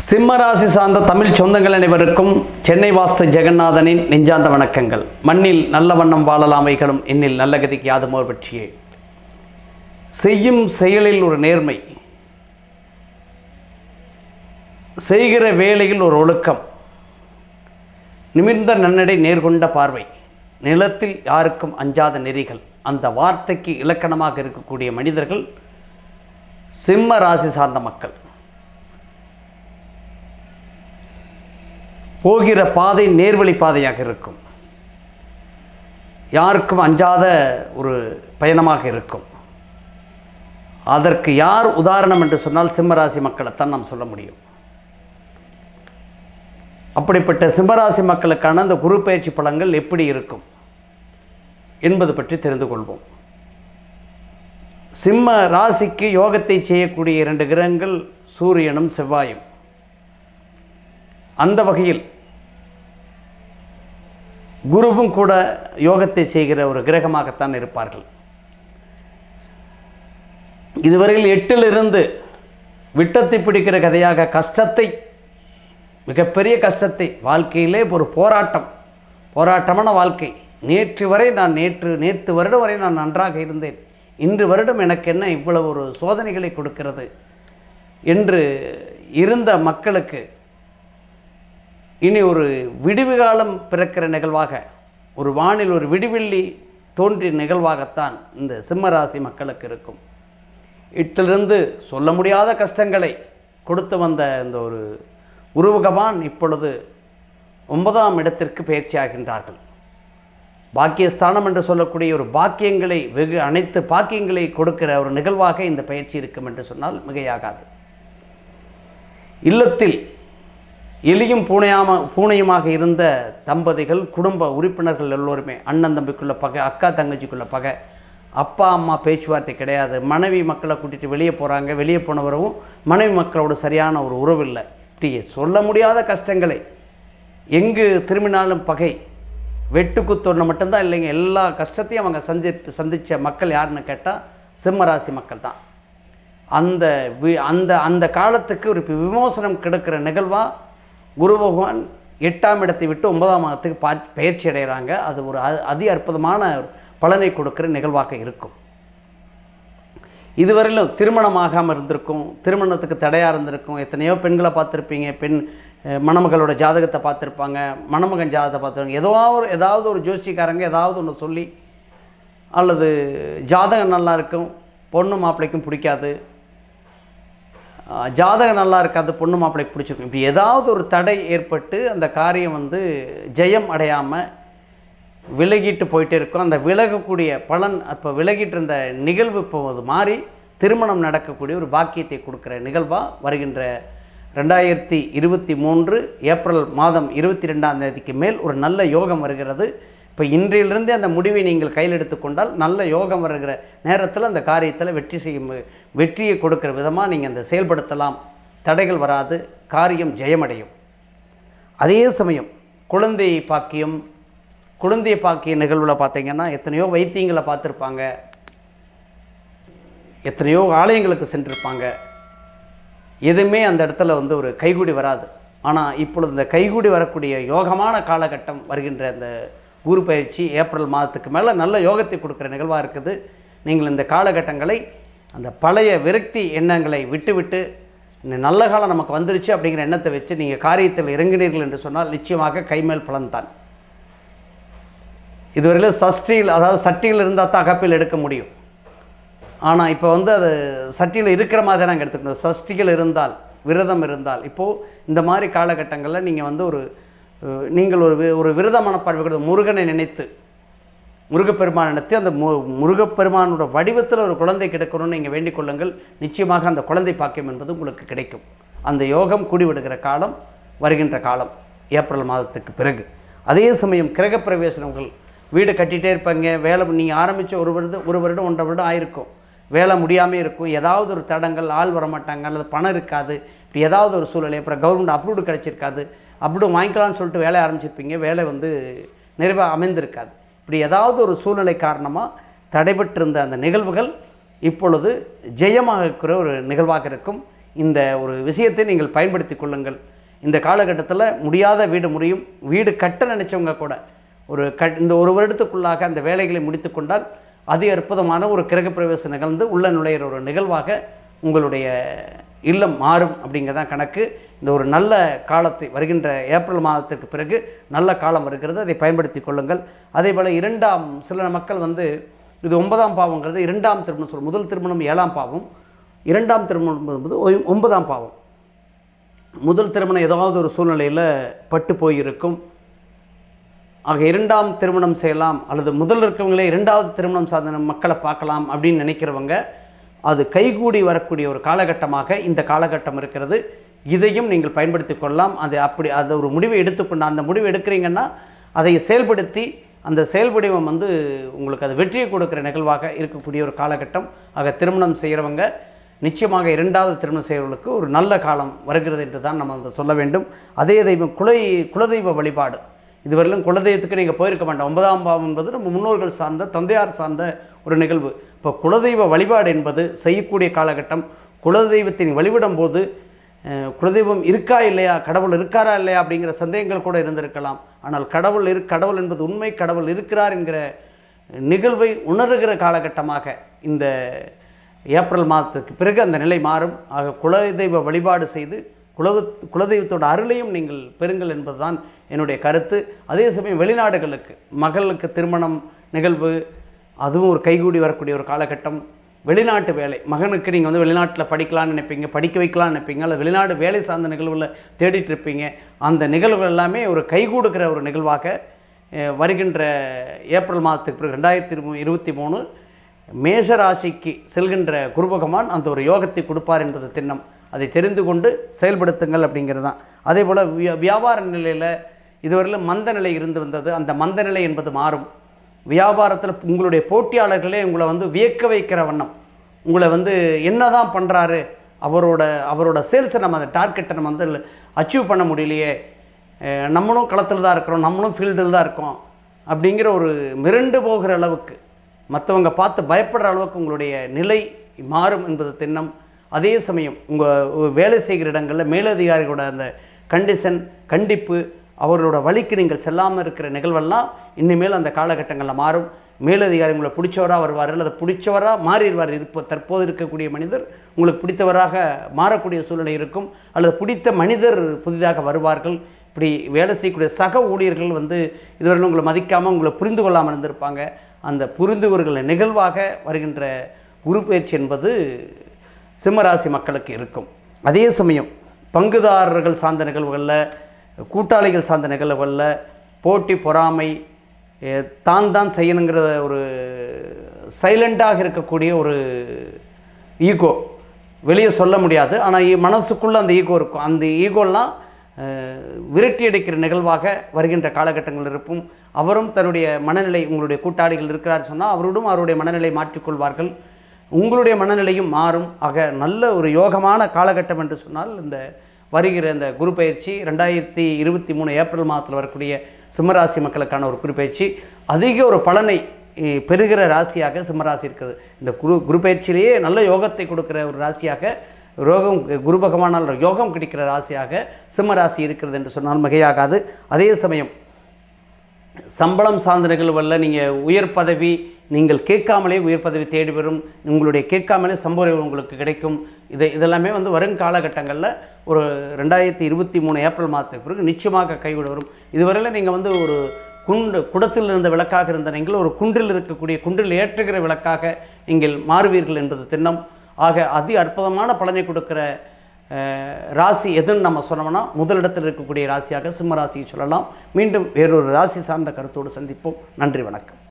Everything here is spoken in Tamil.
சிம்மராசி சார்ந்த தமிழ் சொந்தங்கள் அனைவருக்கும் சென்னை வாஸ்து ஜெகநாதனின் நெஞ்சார்ந்த வணக்கங்கள் மண்ணில் நல்ல வண்ணம் வாழலாம் வைகளும் என்னில் நல்ல கதிக்கு யாதுமோர் பற்றியே செய்யும் செயலில் ஒரு நேர்மை செய்கிற வேலையில் ஒரு ஒழுக்கம் நிமிர்ந்த நன்னடை நேர்கொண்ட பார்வை நிலத்தில் யாருக்கும் அஞ்சாத நெறிகள் அந்த வார்த்தைக்கு இலக்கணமாக இருக்கக்கூடிய மனிதர்கள் சிம்ம ராசி சார்ந்த மக்கள் போகிற பாதை நேர்வழி பாதையாக இருக்கும் யாருக்கும் அஞ்சாத ஒரு பயணமாக இருக்கும் அதற்கு யார் உதாரணம் என்று சொன்னால் சிம்மராசி மக்களைத்தான் நாம் சொல்ல முடியும் அப்படிப்பட்ட சிம்மராசி மக்களுக்கான அந்த குரு பயிற்சி பலன்கள் எப்படி இருக்கும் என்பது பற்றி தெரிந்து கொள்வோம் சிம்ம ராசிக்கு யோகத்தை செய்யக்கூடிய இரண்டு கிரகங்கள் சூரியனும் செவ்வாயும் அந்த வகையில் குருவும் கூட யோகத்தை செய்கிற ஒரு கிரகமாகத்தான் இருப்பார்கள் இதுவரையில் எட்டிலிருந்து விட்டத்தை பிடிக்கிற கதையாக கஷ்டத்தை மிகப்பெரிய கஷ்டத்தை வாழ்க்கையிலே ஒரு போராட்டம் போராட்டமான வாழ்க்கை நேற்று வரை நான் நேற்று நேற்று வருடம் வரை நான் நன்றாக இருந்தேன் இன்று வருடம் எனக்கு என்ன இவ்வளவு ஒரு சோதனைகளை கொடுக்கிறது என்று இருந்த மக்களுக்கு இனி ஒரு விடிவு காலம் பிறக்கிற நிகழ்வாக ஒரு வானில் ஒரு விடிவெள்ளி தோன்றிய நிகழ்வாகத்தான் இந்த சிம்மராசி மக்களுக்கு இருக்கும் இட்டிலிருந்து சொல்ல முடியாத கஷ்டங்களை கொடுத்து வந்த இந்த ஒரு உருவகவான் இப்பொழுது ஒன்பதாம் இடத்திற்கு பயிற்சியாகின்றார்கள் பாக்கியஸ்தானம் என்று சொல்லக்கூடிய ஒரு பாக்கியங்களை வெகு அனைத்து பாக்கியங்களை கொடுக்கிற ஒரு நிகழ்வாக இந்த பயிற்சி இருக்கும் என்று சொன்னால் மிகையாகாது இல்லத்தில் எலியும் பூனையாம பூனையுமாக இருந்த தம்பதிகள் குடும்ப உறுப்பினர்கள் எல்லோருமே அண்ணன் தம்பிக்குள்ள பகை அக்கா தங்கச்சிக்குள்ள பகை அப்பா அம்மா பேச்சுவார்த்தை கிடையாது மனைவி மக்களை கூட்டிகிட்டு வெளியே போகிறாங்க வெளியே போனவரவும் மனைவி மக்களோட சரியான ஒரு உறவு இல்லை இப்படி சொல்ல முடியாத கஷ்டங்களை எங்கு திரும்பினாலும் பகை வெட்டு குத்தொன்று மட்டும்தான் இல்லைங்க எல்லா கஷ்டத்தையும் அவங்க சந்தி சந்தித்த மக்கள் யாருன்னு கேட்டால் சிம்மராசி மக்கள் தான் அந்த வி அந்த அந்த காலத்துக்கு ஒரு விமோசனம் கிடைக்கிற நிகழ்வாக குரு பகவான் எட்டாம் இடத்தை விட்டு ஒன்பதாம் மாதத்துக்கு பா பயிற்சி அடைகிறாங்க அது ஒரு அ- அதி அற்புதமான பலனை கொடுக்கிற நிகழ்வாக இருக்கும் இதுவரையிலும் திருமணம் ஆகாமல் இருந்திருக்கும் திருமணத்துக்கு தடையாக இருந்திருக்கும் எத்தனையோ பெண்களை பார்த்துருப்பீங்க பெண் அஹ், மணமகளோட ஜாதகத்தை பார்த்துருப்பாங்க மணமகன் ஜாதகத்தை பார்த்துருப்பாங்க ஏதோ ஒரு ஏதாவது ஒரு ஜோசிக்காரங்க ஏதாவது ஒன்று சொல்லி அல்லது ஜாதகம் நல்லா இருக்கும் பொண்ணு மாப்பிள்ளைக்கும் பிடிக்காது ஆஹ், ஜாதகம் நல்லா இருக்காது பொண்ணு மாப்பிள்ளைக்கு பிடிச்சிருக்கும் இப்படி ஏதாவது ஒரு தடை ஏற்பட்டு அந்த காரியம் வந்து ஜெயம் அடையாமல் விலகிட்டு போயிட்டே இருக்கும் அந்த விலகக்கூடிய பலன் அப்போ விலகிட்டு இருந்த நிகழ்வு இப்போ அது மாறி திருமணம் நடக்கக்கூடிய ஒரு பாக்கியத்தை கொடுக்குற நிகழ்வாக வருகின்ற ரெண்டாயிரத்தி இருபத்தி மூன்று ஏப்ரல் மாதம் இருபத்தி ரெண்டாம் தேதிக்கு மேல் ஒரு நல்ல யோகம் வருகிறது இப்போ இன்றையிலிருந்தே அந்த முடிவை நீங்கள் கையில் எடுத்துக்கொண்டால் நல்ல யோகம் வருகிற நேரத்தில் அந்த காரியத்தில் வெற்றி செய்யும் வெற்றியை கொடுக்குற விதமாக நீங்கள் அந்த செயல்படுத்தலாம் தடைகள் வராது காரியம் ஜெயமடையும் அதே சமயம் குழந்தை பாக்கியம் குழந்தை பாக்கிய நிகழ்வில் பார்த்தீங்கன்னா எத்தனையோ வைத்தியங்களை பார்த்துருப்பாங்க எத்தனையோ ஆலயங்களுக்கு சென்றிருப்பாங்க எதுவுமே அந்த இடத்துல வந்து ஒரு கைகூடி வராது ஆனால் இப்பொழுது இந்த கைகூடி வரக்கூடிய யோகமான காலகட்டம் வருகின்ற அந்த குரு பயிற்சி ஏப்ரல் மாதத்துக்கு மேலே நல்ல யோகத்தை கொடுக்குற நிகழ்வாக இருக்குது நீங்கள் இந்த காலகட்டங்களை அந்த பழைய விரக்தி எண்ணங்களை விட்டுவிட்டு இந்த நல்ல காலம் நமக்கு வந்துருச்சு அப்படிங்கிற எண்ணத்தை வச்சு நீங்கள் காரியத்தில் இறங்கினீர்கள் என்று சொன்னால் நிச்சயமாக கைமேல் பலன் தான் இதுவரையிலும் சஷ்டியில் அதாவது சட்டியில் இருந்தால் தான் அகப்பில் எடுக்க முடியும் ஆனால் இப்போ வந்து அது சட்டியில் இருக்கிற மாதிரி தான் நாங்கள் எடுத்துக்கணும் சஷ்டிகள் இருந்தால் விரதம் இருந்தால் இப்போது இந்த மாதிரி காலகட்டங்களில் நீங்கள் வந்து ஒரு அஹ், நீங்கள் ஒரு வி- ஒரு விரத மனப்பார்வை கொடுத்து முருகனை நினைத்து முருகப்பெருமான் நினைத்து அந்த மு முருகப்பெருமானோட வடிவத்தில் ஒரு குழந்தை கிடைக்கணும்னு நீங்கள் வேண்டிக் கொள்ளுங்கள் நிச்சயமாக அந்த குழந்தை பாக்கியம் என்பது உங்களுக்கு கிடைக்கும் அந்த யோகம் கூடிவிடுகிற காலம் வருகின்ற காலம் ஏப்ரல் மாதத்துக்கு பிறகு அதே சமயம் கிரகப்பிரவேசனங்கள் வீடு கட்டிகிட்டே இருப்பாங்க வேலை நீங்கள் ஆரம்பித்த ஒரு வருடம் ஒரு வருடம் ஒன்றரை வருடம் ஆயிருக்கும் வேலை முடியாமல் இருக்கும் ஏதாவது ஒரு தடங்கள் ஆள் வர மாட்டாங்க அல்லது பணம் இருக்காது இப்படி ஏதாவது ஒரு சூழ்நிலை அப்புறம் கவர்மெண்ட் அப்ரூவ்டு கிடச்சிருக்காது அப்ரூவ் வாங்கிக்கலாம்னு சொல்லிட்டு வேலை ஆரம்பிச்சிருப்பீங்க வேலை வந்து நிறைவாக அமைந்திருக்காது இப்படி ஏதாவது ஒரு சூழ்நிலை காரணமாக தடைபட்டிருந்த அந்த நிகழ்வுகள் இப்பொழுது ஜெயமாக இருக்கிற ஒரு நிகழ்வாக இருக்கும் இந்த ஒரு விஷயத்தை நீங்கள் பயன்படுத்தி கொள்ளுங்கள் இந்த காலகட்டத்தில் முடியாத வீடு முடியும் வீடு கட்ட நினச்சவங்க கூட ஒரு கட் இந்த ஒரு வருடத்துக்குள்ளாக அந்த வேலைகளை முடித்து கொண்டால் அதி அற்புதமான ஒரு கிரகப்பிரவேசம் நிகழ்ந்து உள்ள நுழையிற ஒரு நிகழ்வாக உங்களுடைய இல்லம் மாறும் அப்படிங்கிறதான் கணக்கு இந்த ஒரு நல்ல காலத்தை வருகின்ற ஏப்ரல் மாதத்திற்கு பிறகு நல்ல காலம் வருகிறது அதை பயன்படுத்தி கொள்ளுங்கள் அதே போல் இரண்டாம் சில மக்கள் வந்து இது ஒன்பதாம் பாவங்கிறது இரண்டாம் திருமணம் சொல்லும் முதல் திருமணம் ஏழாம் பாவம் இரண்டாம் திருமணம் என்பது ஒ- ஒன்பதாம் பாவம் முதல் திருமணம் ஏதாவது ஒரு சூழ்நிலையில் பட்டு போயிருக்கும் ஆக இரண்டாம் திருமணம் செய்யலாம் அல்லது முதல்ல இருக்கவங்களே இரண்டாவது திருமணம் சார்ந்த மக்களை பார்க்கலாம் அப்படின்னு நினைக்கிறவங்க அது கைகூடி வரக்கூடிய ஒரு காலகட்டமாக இந்த காலகட்டம் இருக்கிறது இதையும் நீங்கள் பயன்படுத்தி கொள்ளலாம் அது அப்படி அது ஒரு முடிவை எடுத்துக்கொண்டு அந்த முடிவை எடுக்கிறீங்கன்னா அதை செயல்படுத்தி அந்த செயல்வடிவம் வந்து உங்களுக்கு அது வெற்றியை கொடுக்குற நிகழ்வாக இருக்கக்கூடிய ஒரு காலகட்டம் ஆக திருமணம் செய்கிறவங்க நிச்சயமாக இரண்டாவது திருமணம் செய்கிறவர்களுக்கு ஒரு நல்ல காலம் வருகிறது என்று தான் நம்ம அதை சொல்ல வேண்டும் அதே தெய்வம் குலை குலதெய்வ வழிபாடு இதுவரையிலும் குலதெய்வத்துக்கு நீங்கள் போயிருக்க வேண்டாம் ஒன்பதாம் பாவம் என்பது நம்ம முன்னோர்கள் சார்ந்த தந்தையார் சார்ந்த ஒரு நிகழ்வு இப்போ குலதெய்வ வழிபாடு என்பது செய்யக்கூடிய காலகட்டம் குலதெய்வத்தை வழிபடும் போது அஹ், குலதெய்வம் இருக்கா இல்லையா கடவுள் இருக்காரா இல்லையா அப்படிங்கிற சந்தேகங்கள் கூட இருந்திருக்கலாம் ஆனால் கடவுள் இரு கடவுள் என்பது உண்மை கடவுள் இருக்கிறார் என்கிற நிகழ்வை உணர்கிற காலகட்டமாக இந்த ஏப்ரல் மாதத்துக்கு பிறகு அந்த நிலை மாறும் ஆக குலதெய்வ வழிபாடு செய்து குல குலதெய்வத்தோட அருளையும் நீங்கள் பெறுங்கள் என்பதுதான் என்னுடைய கருத்து அதே சமயம் வெளிநாடுகளுக்கு மகளுக்கு திருமணம் நிகழ்வு அதுவும் ஒரு கைகூடி வரக்கூடிய ஒரு காலகட்டம் வெளிநாட்டு வேலை மகனுக்கு நீங்கள் வந்து வெளிநாட்டில் படிக்கலாம்னு நினைப்பீங்க படிக்க வைக்கலாம்னு நினைப்பீங்க அல்லது வெளிநாடு வேலை சார்ந்த நிகழ்வில் தேடிட்டு இருப்பீங்க அந்த நிகழ்வுகள் எல்லாமே ஒரு கைகூடுகிற ஒரு நிகழ்வாக அஹ், வருகின்ற ஏப்ரல் மாதத்துக்கு பிறகு ரெண்டாயிரத்தி இருபத்தி மூணு மேஷ ராசிக்கு செல்கின்ற குரு பகவான் அந்த ஒரு யோகத்தை கொடுப்பார் என்பது திண்ணம் அதை தெரிந்து கொண்டு செயல்படுத்துங்கள் அப்படிங்கிறது தான் அதே போல் வியா வியாபார நிலையில் இதுவரையிலும் மந்த நிலை இருந்து வந்தது அந்த மந்த நிலை என்பது மாறும் வியாபாரத்தில் உங்களுடைய போட்டியாளர்களே உங்களை வந்து வியக்க வைக்கிற வண்ணம் உங்களை வந்து என்ன தான் பண்ணுறாரு அவரோட அவரோட சேல்ஸை நம்ம அந்த டார்கெட்டை நம்ம வந்து அச்சீவ் பண்ண முடியலையே அஹ் நம்மளும் களத்தில் தான் இருக்கிறோம் நம்மளும் ஃபீல்டில் தான் இருக்கோம் அப்படிங்கிற ஒரு மிரண்டு போகிற அளவுக்கு மற்றவங்க பார்த்து பயப்படுற அளவுக்கு உங்களுடைய நிலை மாறும் என்பது திண்ணம் அதே சமயம் உங்கள் வேலை செய்கிற இடங்களில் மேலதிகாரிகளோட அந்த கண்டிஷன் கண்டிப்பு அவர்களோட வழிக்கு நீங்கள் செல்லாமல் இருக்கிற நிகழ்வெல்லாம் இனிமேல் அந்த காலகட்டங்களில் மாறும் மேலதிகாரி உங்களை பிடிச்சவராக வருவார் அல்லது பிடிச்சவராக மாறிடுவார் இருப்ப தற்போது இருக்கக்கூடிய மனிதர் உங்களுக்கு பிடித்தவராக மாறக்கூடிய சூழ்நிலை இருக்கும் அல்லது பிடித்த மனிதர் புதிதாக வருவார்கள் இப்படி வேலை செய்யக்கூடிய சக ஊழியர்கள் வந்து இதுவரை உங்களை மதிக்காமல் உங்களை புரிந்து கொள்ளாமல் இருந்திருப்பாங்க அந்த புரிந்துகொள்கிற நிகழ்வாக வருகின்ற குரு பயிற்சி என்பது சிம்மராசி மக்களுக்கு இருக்கும் அதே சமயம் பங்குதாரர்கள் சார்ந்த நிகழ்வுகளில் கூட்டாளிகள் சார்ந்த நிகழ்வுகளில் போட்டி பொறாமை எ, தான் தான் செய்யணுங்கிற ஒரு சைலண்டாக இருக்கக்கூடிய ஒரு ஈகோ வெளியே சொல்ல முடியாது ஆனால் மனசுக்குள்ளே அந்த ஈகோ இருக்கும் அந்த ஈகோலாம் விரட்டி அடிக்கிற நிகழ்வாக வருகின்ற காலகட்டங்கள் இருக்கும் அவரும் தன்னுடைய மனநிலை உங்களுடைய கூட்டாளிகள் இருக்கிறார் சொன்னால் அவரோடும் அவருடைய மனநிலை மாற்றிக்கொள்வார்கள் உங்களுடைய மனநிலையும் மாறும் ஆக நல்ல ஒரு யோகமான காலகட்டம் என்று சொன்னால் இந்த வருகிற இந்த குரு பயிற்சி ரெண்டாயிரத்தி இருபத்தி மூணு ஏப்ரல் மாதத்தில் வரக்கூடிய சிம்மராசி மக்களுக்கான ஒரு குரு பயிற்சி அதிக ஒரு பலனை இ, பெறுகிற ராசியாக சிம்மராசி இருக்குது இந்த குரு குரு பயிற்சியிலேயே நல்ல யோகத்தை கொடுக்கிற ஒரு ராசியாக ரோகம் குரு பகவானால் யோகம் கிடைக்கிற ராசியாக சிம்மராசி இருக்கிறது என்று சொன்னால் மிகையாகாது அதே சமயம் சம்பளம் சார்ந்த நிகழ்வுகளில் நீங்கள் உயர் பதவி நீங்கள் கேட்காமலே உயர் பதவி தேடி வரும் உங்களுடைய கேட்காமலே சம்பளம் உங்களுக்கு கிடைக்கும் இது இதெல்லாமே வந்து வரும் காலகட்டங்களில் ஒரு ரெண்டாயிரத்தி இருபத்தி மூணு ஏப்ரல் மாதத்துக்கு பிறகு நிச்சயமாக கைவிட வரும் இதுவரையில் நீங்கள் வந்து ஒரு குண்டு குடத்தில் இருந்த விளக்காக இருந்த நீங்கள் ஒரு குன்றில் இருக்கக்கூடிய குன்றில் ஏற்றுகிற விளக்காக நீங்கள் மாறுவீர்கள் என்பது திண்ணம் ஆக அதி அற்புதமான பலனை கொடுக்கிற அஹ், ராசி எதுன்னு நம்ம சொன்னோம்னா முதலிடத்தில் இருக்கக்கூடிய ராசியாக சிம்ம ராசியை சொல்லலாம் மீண்டும் வேறொரு ராசி சார்ந்த கருத்தோடு சந்திப்போம் நன்றி வணக்கம்